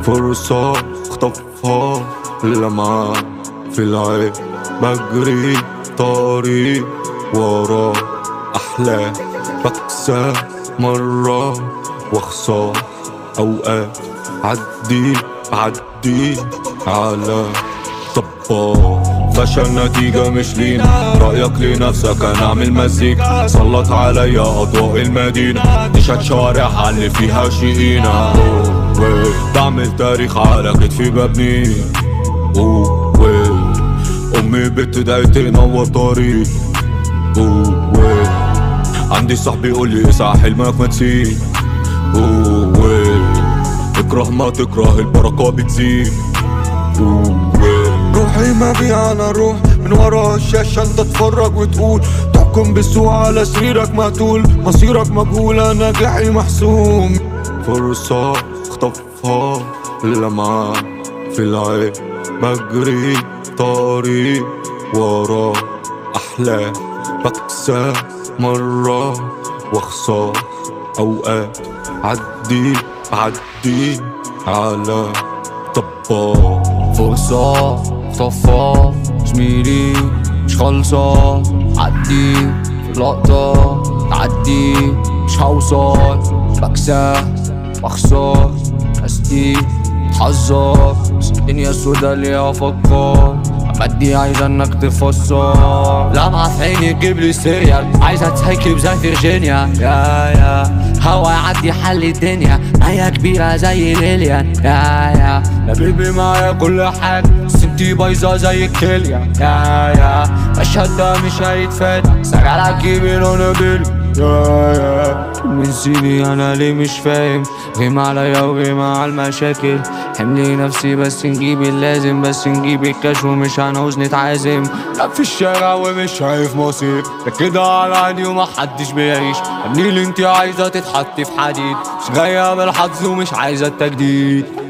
فرصة اخطفها لما في العين بجري طريق ورا أحلام بكسب مرة واخسر أوقات عدي عدي على طباخ فشل نتيجة مش لينا رأيك لنفسك أنا أعمل مزيكا سلط عليا أضواء المدينة نشهد شوارعها اللي فيها شقينا أوه، بعمل تاريخ على كتفي ببني أوه، أمي بتدعي تنور طريق أوه، عندي صاحبي يقول لي اسعى حلمك ما تسيب أوه، اكره ما تكره البركة بتزيد أوه، روحي ما بيها انا روح من ورا الشاشة انت تتفرج وتقول تحكم بالسوء على سريرك مقتول مصيرك مجهول انا جحي محسوم فرصة اخطفها لما في العين بجري طريق ورا أحلام بكسب مرة واخسر أوقات عدي عدي على طباخ فرصة خطفة زميلي مش خالصة عدي في لقطة تعدي مش هوصل بكسب بخسر قصدي حذر بس الدنيا سودا اللي افكر بدي عايز انك تفسر لمعة في عيني تجيب لي سيريال عايزة تهيكب زي فيرجينيا يا يا هوا يعدي حل الدنيا هي كبيرة زي ليليان يا يا يا بيبي معايا كل حاجة بس انتي بايظة زي الكلية يا يا مشهد ده مش هيتفاد سجلك جيبي لون بيلي يا يا من سيدي انا ليه مش فاهم غيم عليا وغيم على المشاكل حملي نفسي بس نجيب اللازم بس نجيب الكاش ومش هنعوز نتعازم لا في الشارع ومش شايف مصير ده كده على عادي ومحدش بيعيش ابني اللي انتي عايزة تتحط في حديد مش جاية بالحظ ومش عايزة التجديد